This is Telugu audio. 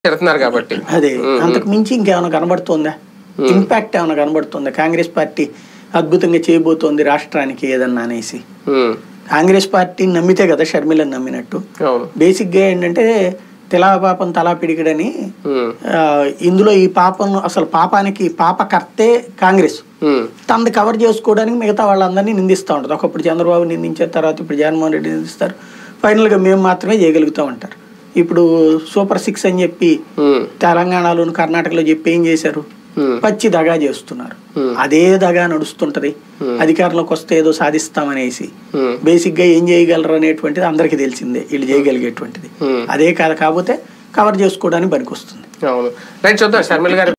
పెడుతున్నారు కాబట్టి అదే అంతకు మించి ఇంకేమైనా కనబడుతుందా ఇంపాక్ట్ ఏమైనా కనబడుతుందా కాంగ్రెస్ పార్టీ అద్భుతంగా చేయబోతోంది రాష్ట్రానికి ఏదన్నా అనేసి ఉమ్, కాంగ్రెస్ పార్టీని నమ్మితే కదా షర్మిలని నమ్మినట్టు అవును బేసిక్గా ఏంటంటే తెలా పాపం తలా పిడికిడని ఉమ్, ఆ, ఇందులో ఈ పాపం అసలు పాపానికి పాపకర్తే కాంగ్రెస్ ఉమ్, తనది కవర్ చేసుకోవడానికి మిగతా వాళ్ళందరినీ నిందిస్తూ ఉంటుంది ఒకప్పుడు చంద్రబాబు నిందించారు తర్వాత ఇప్పుడు జగన్మోహన్ రెడ్డి నిందిస్తారు ఫైనల్గా మేము మాత్రమే చేయగలుగుతూ ఉంటారు ఇప్పుడు సూపర్ సిక్స్ అని చెప్పి ఉమ్, తెలంగాణలోను కర్ణాటకలో చెప్పి ఏం చేశారు ఉమ్, పచ్చి దగా చేస్తున్నారు Hmm. అదే దగా నడుస్తుంటది అధికారంలోకి వస్తే ఏదో సాధిస్తామనేసి ఉమ్, బేసిక్ గా ఏం చేయగలరు అనేటువంటిది అందరికీ తెలిసిందే వీళ్ళు చేయగలిగేటువంటిది Hmm. అదే కాదు కాకపోతే కవర్ చేసుకోవడానికి పనికొస్తుంది అవును రైట్ చూద్దాం షర్మిల గారి